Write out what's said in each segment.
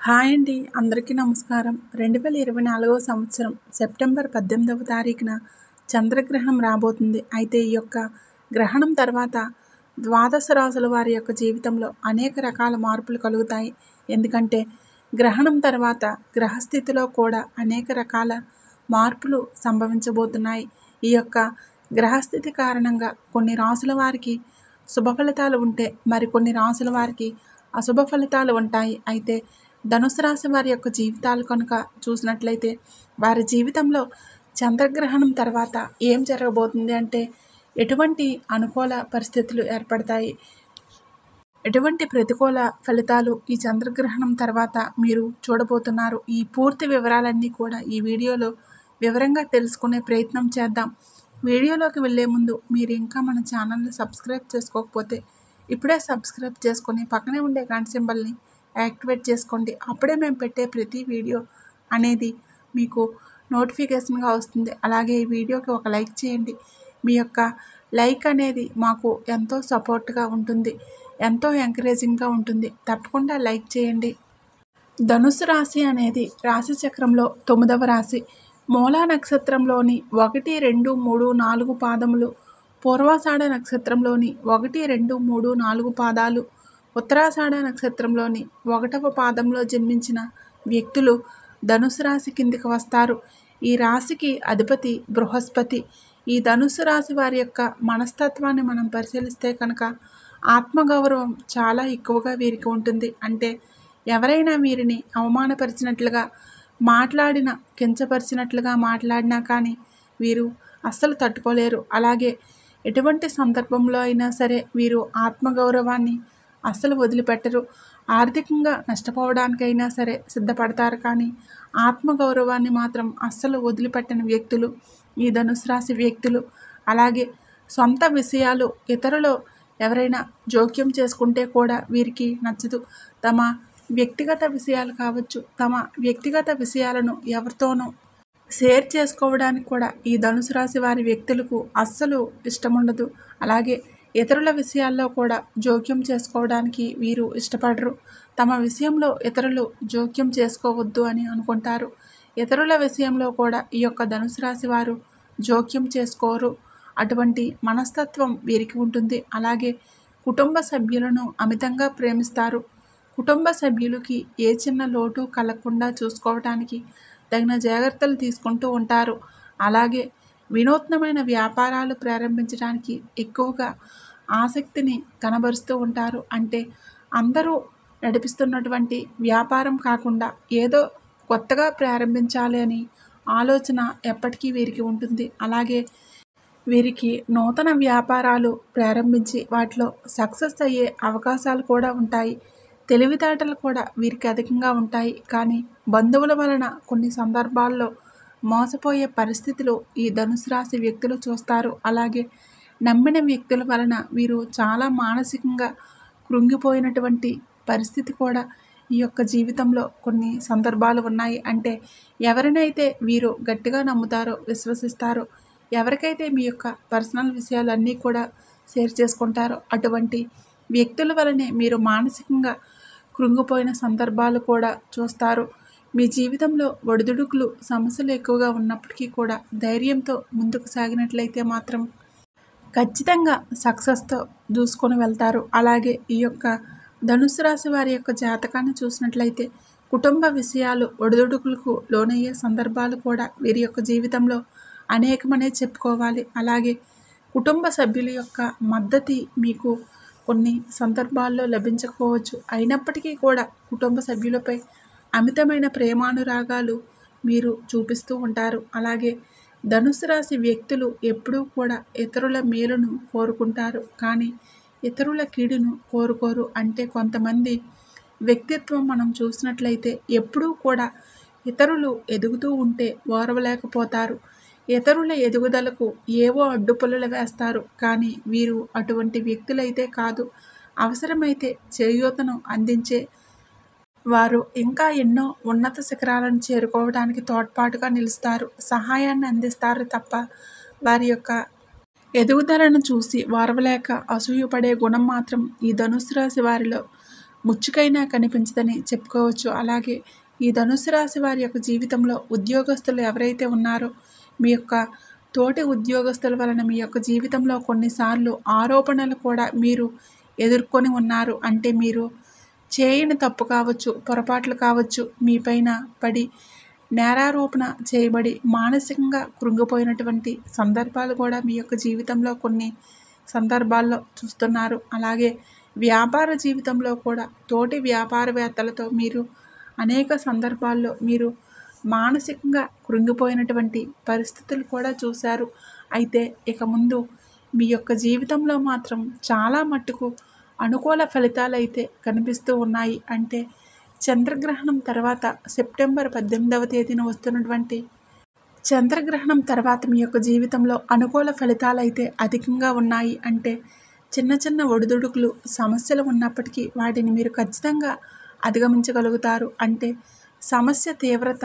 hi అండి అందరికీ నమస్కారం రెండు వేల ఇరవై నాలుగవ సంవత్సరం సెప్టెంబర్ పద్దెనిమిదవ తారీఖున చంద్రగ్రహణం రాబోతుంది అయితే ఈ యొక్క గ్రహణం తర్వాత ద్వాదశ రాసుల వారి యొక్క జీవితంలో అనేక రకాల మార్పులు కలుగుతాయి ఎందుకంటే గ్రహణం తర్వాత గ్రహస్థితిలో కూడా అనేక రకాల మార్పులు సంభవించబోతున్నాయి ఈ యొక్క గ్రహస్థితి కారణంగా కొన్ని రాసుల వారికి శుభ ఫలితాలు ఉంటే మరికొన్ని రాసుల వారికి అశుభ ఫలితాలు ఉంటాయి అయితే ధనుసు రాశి వారి యొక్క జీవితాలు కనుక చూసినట్లయితే వారి జీవితంలో చంద్రగ్రహణం తర్వాత ఏం జరగబోతుంది అంటే ఎటువంటి అనుకూల పరిస్థితులు ఏర్పడతాయి ఎటువంటి ప్రతికూల ఫలితాలు ఈ చంద్రగ్రహణం తర్వాత మీరు చూడబోతున్నారు ఈ పూర్తి వివరాలన్నీ కూడా ఈ వీడియోలో వివరంగా తెలుసుకునే ప్రయత్నం చేద్దాం వీడియోలోకి వెళ్ళే ముందు మీరు ఇంకా మన ఛానల్ని సబ్స్క్రైబ్ చేసుకోకపోతే ఇప్పుడే సబ్స్క్రైబ్ చేసుకొని పక్కనే ఉండే గంట సింబల్ని యాక్టివేట్ చేసుకోండి అప్పుడే మేము పెట్టే ప్రతి వీడియో అనేది మీకు నోటిఫికేషన్గా వస్తుంది అలాగే ఈ వీడియోకి ఒక లైక్ చేయండి మీ యొక్క లైక్ అనేది మాకు ఎంతో సపోర్ట్గా ఉంటుంది ఎంతో ఎంకరేజింగ్గా ఉంటుంది తప్పకుండా లైక్ చేయండి ధనుసు రాశి అనేది రాశి చక్రంలో తొమ్మిదవ రాశి మూలా నక్షత్రంలోని ఒకటి రెండు మూడు నాలుగు పాదములు పూర్వాషాఢ నక్షత్రంలోని ఒకటి రెండు మూడు నాలుగు పాదాలు ఉత్తరాషాఢ నక్షత్రంలోని ఒకటవ పాదంలో జన్మించిన వ్యక్తులు ధనుసు రాశి కిందికి వస్తారు ఈ రాశికి అధిపతి బృహస్పతి ఈ ధనుసు రాశి వారి యొక్క మనస్తత్వాన్ని మనం పరిశీలిస్తే కనుక ఆత్మగౌరవం చాలా ఎక్కువగా వీరికి ఉంటుంది అంటే ఎవరైనా వీరిని అవమానపరిచినట్లుగా మాట్లాడిన కించపరిచినట్లుగా మాట్లాడినా కానీ వీరు అస్సలు తట్టుకోలేరు అలాగే ఎటువంటి సందర్భంలో అయినా సరే వీరు ఆత్మగౌరవాన్ని అస్సలు వదిలిపెట్టరు ఆర్థికంగా నష్టపోవడానికైనా సరే సిద్ధపడతారు కానీ ఆత్మగౌరవాన్ని మాత్రం అస్సలు వదిలిపెట్టని వ్యక్తులు ఈ ధనుసు రాశి వ్యక్తులు అలాగే సొంత విషయాలు ఇతరులు ఎవరైనా జోక్యం చేసుకుంటే కూడా వీరికి నచ్చదు తమ వ్యక్తిగత విషయాలు కావచ్చు తమ వ్యక్తిగత విషయాలను ఎవరితోనూ షేర్ చేసుకోవడానికి కూడా ఈ ధనుసు రాశి వారి వ్యక్తులకు అస్సలు ఇష్టం ఉండదు అలాగే ఇతరుల విషయాల్లో కూడా జోక్యం చేసుకోవడానికి వీరు ఇష్టపడరు తమ విషయంలో ఇతరులు జోక్యం చేసుకోవద్దు అని అనుకుంటారు ఇతరుల విషయంలో కూడా ఈ యొక్క ధనుసు రాశి వారు జోక్యం చేసుకోరు అటువంటి మనస్తత్వం వీరికి ఉంటుంది అలాగే కుటుంబ సభ్యులను అమితంగా ప్రేమిస్తారు కుటుంబ సభ్యులకి ఏ చిన్న లోటు కలగకుండా చూసుకోవటానికి తగిన జాగ్రత్తలు తీసుకుంటూ ఉంటారు అలాగే వినూత్నమైన వ్యాపారాలు ప్రారంభించడానికి ఎక్కువగా ఆసక్తిని కనబరుస్తూ ఉంటారు అంటే అందరూ నడిపిస్తున్నటువంటి వ్యాపారం కాకుండా ఏదో కొత్తగా ప్రారంభించాలి అని ఆలోచన ఎప్పటికీ వీరికి ఉంటుంది అలాగే వీరికి నూతన వ్యాపారాలు ప్రారంభించి వాటిలో సక్సెస్ అయ్యే అవకాశాలు కూడా ఉంటాయి తెలివితేటలు కూడా వీరికి అధికంగా ఉంటాయి కానీ బంధువుల వలన కొన్ని సందర్భాల్లో మోసపోయే పరిస్థితులు ఈ ధనుసు రాశి వ్యక్తులు చూస్తారు అలాగే నమ్మిన వ్యక్తుల వలన వీరు చాలా మానసికంగా కృంగిపోయినటువంటి పరిస్థితి కూడా ఈ యొక్క జీవితంలో కొన్ని సందర్భాలు ఉన్నాయి అంటే ఎవరినైతే వీరు గట్టిగా నమ్ముతారో విశ్వసిస్తారో ఎవరికైతే మీ యొక్క పర్సనల్ విషయాలు అన్నీ కూడా షేర్ చేసుకుంటారో అటువంటి వ్యక్తుల వలనే మీరు మానసికంగా కృంగిపోయిన సందర్భాలు కూడా చూస్తారు మీ జీవితంలో ఒడిదుడుకులు సమస్యలు ఎక్కువగా ఉన్నప్పటికీ కూడా ధైర్యంతో ముందుకు సాగినట్లయితే మాత్రం ఖచ్చితంగా సక్సెస్తో దూసుకొని వెళ్తారు అలాగే ఈ యొక్క ధనుసు రాశి వారి యొక్క జాతకాన్ని చూసినట్లయితే కుటుంబ విషయాలు ఒడిదుడుకులకు లోనయ్యే సందర్భాలు కూడా వీరి యొక్క జీవితంలో అనేకమనే చెప్పుకోవాలి అలాగే కుటుంబ సభ్యుల యొక్క మద్దతు మీకు కొన్ని సందర్భాల్లో లభించకపోవచ్చు అయినప్పటికీ కూడా కుటుంబ సభ్యులపై అమితమైన ప్రేమానురాగాలు మీరు చూపిస్తూ ఉంటారు అలాగే ధనుసు రాశి వ్యక్తులు ఎప్పుడూ కూడా ఇతరుల మేలును కోరుకుంటారు కానీ ఇతరుల కీడును కోరుకోరు అంటే కొంతమంది వ్యక్తిత్వం మనం చూసినట్లయితే ఎప్పుడూ కూడా ఇతరులు ఎదుగుతూ ఉంటే ఓర్వలేకపోతారు ఇతరుల ఎదుగుదలకు ఏవో అడ్డుపుల్లలు వేస్తారు కానీ వీరు అటువంటి వ్యక్తులైతే కాదు అవసరమైతే చేయూతను అందించే వారు ఇంకా ఎన్నో ఉన్నత శిఖరాలను చేరుకోవడానికి తోడ్పాటుగా నిలుస్తారు సహాయాన్ని అందిస్తారు తప్ప వారి యొక్క ఎదుగుదలను చూసి వారవలేక అసూయపడే గుణం మాత్రం ఈ ధనుసు రాశి వారిలో ముచ్చుకైనా కనిపించదని చెప్పుకోవచ్చు అలాగే ఈ ధనుసు రాశి వారి యొక్క జీవితంలో ఉద్యోగస్తులు ఎవరైతే ఉన్నారో మీ యొక్క తోటి ఉద్యోగస్తుల వలన మీ యొక్క జీవితంలో కొన్నిసార్లు ఆరోపణలు కూడా మీరు ఎదుర్కొని ఉన్నారు అంటే మీరు చేయని తప్పు కావచ్చు పొరపాట్లు కావచ్చు మీ పైన పడి నేరారోపణ చేయబడి మానసికంగా కృంగిపోయినటువంటి సందర్భాలు కూడా మీ యొక్క జీవితంలో కొన్ని సందర్భాల్లో చూస్తున్నారు అలాగే వ్యాపార జీవితంలో కూడా తోటి వ్యాపారవేత్తలతో మీరు అనేక సందర్భాల్లో మీరు మానసికంగా కృంగిపోయినటువంటి పరిస్థితులు కూడా చూశారు అయితే ఇక ముందు మీ యొక్క జీవితంలో మాత్రం చాలా మట్టుకు అనుకూల ఫలితాలు అయితే కనిపిస్తూ ఉన్నాయి అంటే చంద్రగ్రహణం తర్వాత సెప్టెంబర్ పద్దెనిమిదవ తేదీన వస్తున్నటువంటి చంద్రగ్రహణం తర్వాత మీ యొక్క జీవితంలో అనుకూల ఫలితాలు అయితే అధికంగా ఉన్నాయి అంటే చిన్న చిన్న ఒడిదుడుకులు సమస్యలు ఉన్నప్పటికీ వాటిని మీరు ఖచ్చితంగా అధిగమించగలుగుతారు అంటే సమస్య తీవ్రత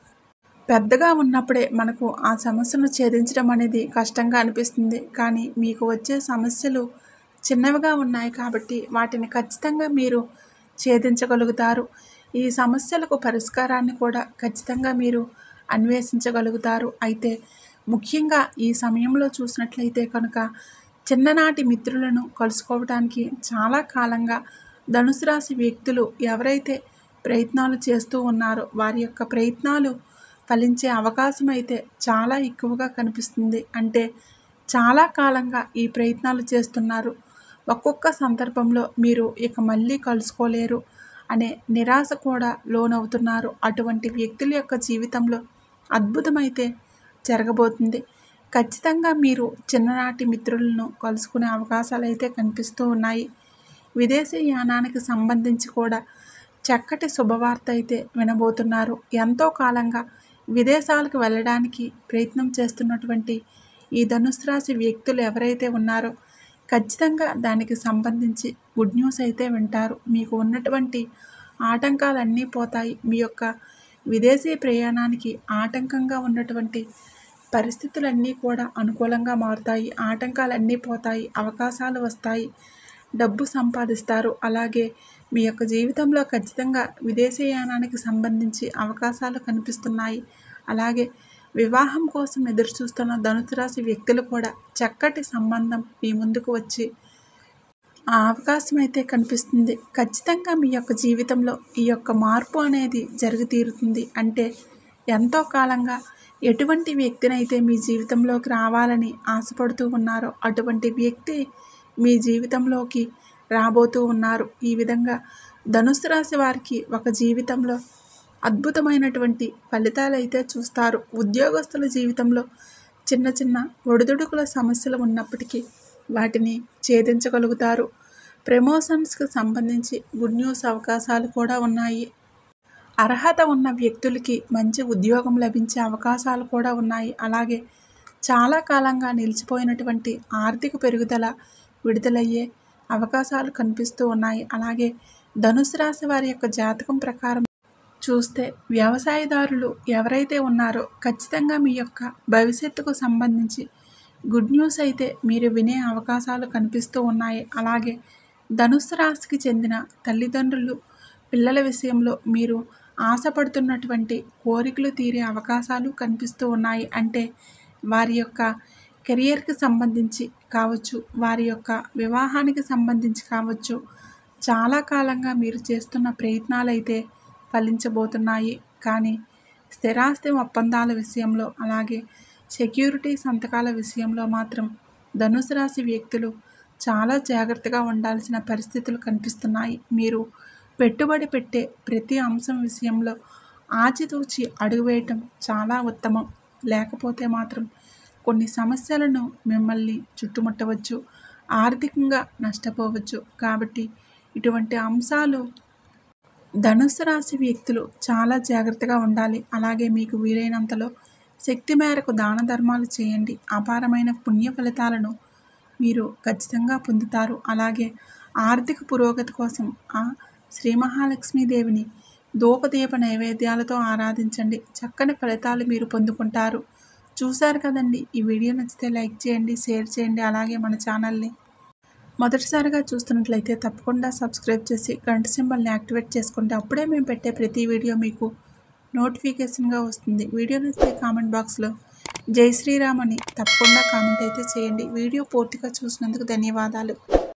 పెద్దగా ఉన్నప్పుడే మనకు ఆ సమస్యను ఛేదించడం అనేది కష్టంగా అనిపిస్తుంది కానీ మీకు వచ్చే సమస్యలు చిన్నవిగా ఉన్నాయి కాబట్టి వాటిని ఖచ్చితంగా మీరు ఛేదించగలుగుతారు ఈ సమస్యలకు పరిష్కారాన్ని కూడా ఖచ్చితంగా మీరు అన్వేషించగలుగుతారు అయితే ముఖ్యంగా ఈ సమయంలో చూసినట్లయితే కనుక చిన్ననాటి మిత్రులను కలుసుకోవడానికి చాలా కాలంగా ధనుసు రాశి వ్యక్తులు ఎవరైతే ప్రయత్నాలు చేస్తూ ఉన్నారో వారి యొక్క ప్రయత్నాలు ఫలించే అవకాశం అయితే చాలా ఎక్కువగా కనిపిస్తుంది అంటే చాలా కాలంగా ఈ ప్రయత్నాలు చేస్తున్నారు ఒక్కొక్క సందర్భంలో మీరు ఇక మళ్ళీ కలుసుకోలేరు అనే నిరాశ కూడా లోనవుతున్నారు అటువంటి వ్యక్తుల యొక్క జీవితంలో అద్భుతమైతే జరగబోతుంది ఖచ్చితంగా మీరు చిన్ననాటి మిత్రులను కలుసుకునే అవకాశాలు అయితే కనిపిస్తూ ఉన్నాయి విదేశీ యానానికి సంబంధించి కూడా చక్కటి శుభవార్త అయితే వినబోతున్నారు ఎంతో కాలంగా విదేశాలకు వెళ్ళడానికి ప్రయత్నం చేస్తున్నటువంటి ఈ ధనుసు రాశి వ్యక్తులు ఎవరైతే ఉన్నారో ఖచ్చితంగా దానికి సంబంధించి గుడ్ న్యూస్ అయితే వింటారు మీకు ఉన్నటువంటి ఆటంకాలన్నీ పోతాయి మీ యొక్క విదేశీ ప్రయాణానికి ఆటంకంగా ఉన్నటువంటి పరిస్థితులన్నీ కూడా అనుకూలంగా మారుతాయి ఆటంకాలన్నీ పోతాయి అవకాశాలు వస్తాయి డబ్బు సంపాదిస్తారు అలాగే మీ యొక్క జీవితంలో ఖచ్చితంగా విదేశీయానానికి సంబంధించి అవకాశాలు కనిపిస్తున్నాయి అలాగే వివాహం కోసం ఎదురు చూస్తున్న ధనుసు రాశి వ్యక్తులు కూడా చక్కటి సంబంధం మీ ముందుకు వచ్చి ఆ అవకాశం అయితే కనిపిస్తుంది ఖచ్చితంగా మీ యొక్క జీవితంలో ఈ యొక్క మార్పు అనేది జరిగి తీరుతుంది అంటే ఎంతో కాలంగా ఎటువంటి వ్యక్తినైతే మీ జీవితంలోకి రావాలని ఆశపడుతూ ఉన్నారో అటువంటి వ్యక్తి మీ జీవితంలోకి రాబోతూ ఉన్నారు ఈ విధంగా ధనుసు రాశి వారికి ఒక జీవితంలో అద్భుతమైనటువంటి ఫలితాలు అయితే చూస్తారు ఉద్యోగస్తుల జీవితంలో చిన్న చిన్న ఒడిదుడుకుల సమస్యలు ఉన్నప్పటికీ వాటిని ఛేదించగలుగుతారు ప్రమోషన్స్కి సంబంధించి గుడ్ న్యూస్ అవకాశాలు కూడా ఉన్నాయి అర్హత ఉన్న వ్యక్తులకి మంచి ఉద్యోగం లభించే అవకాశాలు కూడా ఉన్నాయి అలాగే చాలా కాలంగా నిలిచిపోయినటువంటి ఆర్థిక పెరుగుదల విడుదలయ్యే అవకాశాలు కనిపిస్తూ ఉన్నాయి అలాగే ధనుసు రాశి వారి యొక్క జాతకం ప్రకారం చూస్తే వ్యవసాయదారులు ఎవరైతే ఉన్నారో ఖచ్చితంగా మీ యొక్క భవిష్యత్తుకు సంబంధించి గుడ్ న్యూస్ అయితే మీరు వినే అవకాశాలు కనిపిస్తూ ఉన్నాయి అలాగే ధనుస్సు రాశికి చెందిన తల్లిదండ్రులు పిల్లల విషయంలో మీరు ఆశపడుతున్నటువంటి కోరికలు తీరే అవకాశాలు కనిపిస్తూ ఉన్నాయి అంటే వారి యొక్క కెరియర్కి సంబంధించి కావచ్చు వారి యొక్క వివాహానికి సంబంధించి కావచ్చు చాలా కాలంగా మీరు చేస్తున్న ప్రయత్నాలు అయితే ఫలించబోతున్నాయి కానీ స్థిరాస్తి ఒప్పందాల విషయంలో అలాగే సెక్యూరిటీ సంతకాల విషయంలో మాత్రం ధనుసు రాశి వ్యక్తులు చాలా జాగ్రత్తగా ఉండాల్సిన పరిస్థితులు కనిపిస్తున్నాయి మీరు పెట్టుబడి పెట్టే ప్రతి అంశం విషయంలో ఆచితూచి అడుగు వేయటం చాలా ఉత్తమం లేకపోతే మాత్రం కొన్ని సమస్యలను మిమ్మల్ని చుట్టుముట్టవచ్చు ఆర్థికంగా నష్టపోవచ్చు కాబట్టి ఇటువంటి అంశాలు ధనుస్సు రాశి వ్యక్తులు చాలా జాగ్రత్తగా ఉండాలి అలాగే మీకు వీలైనంతలో శక్తి మేరకు దాన ధర్మాలు చేయండి అపారమైన పుణ్య ఫలితాలను మీరు ఖచ్చితంగా పొందుతారు అలాగే ఆర్థిక పురోగతి కోసం ఆ శ్రీ మహాలక్ష్మీదేవిని దూపదీప నైవేద్యాలతో ఆరాధించండి చక్కని ఫలితాలు మీరు పొందుకుంటారు చూశారు కదండి ఈ వీడియో నచ్చితే లైక్ చేయండి షేర్ చేయండి అలాగే మన ఛానల్ని మొదటిసారిగా చూస్తున్నట్లయితే తప్పకుండా సబ్స్క్రైబ్ చేసి గంట సింబల్ని యాక్టివేట్ చేసుకుంటే అప్పుడే మేము పెట్టే ప్రతి వీడియో మీకు నోటిఫికేషన్గా వస్తుంది వీడియో నచ్చితే కామెంట్ బాక్స్లో జై శ్రీరామ్ అని తప్పకుండా కామెంట్ అయితే చేయండి వీడియో పూర్తిగా చూసినందుకు ధన్యవాదాలు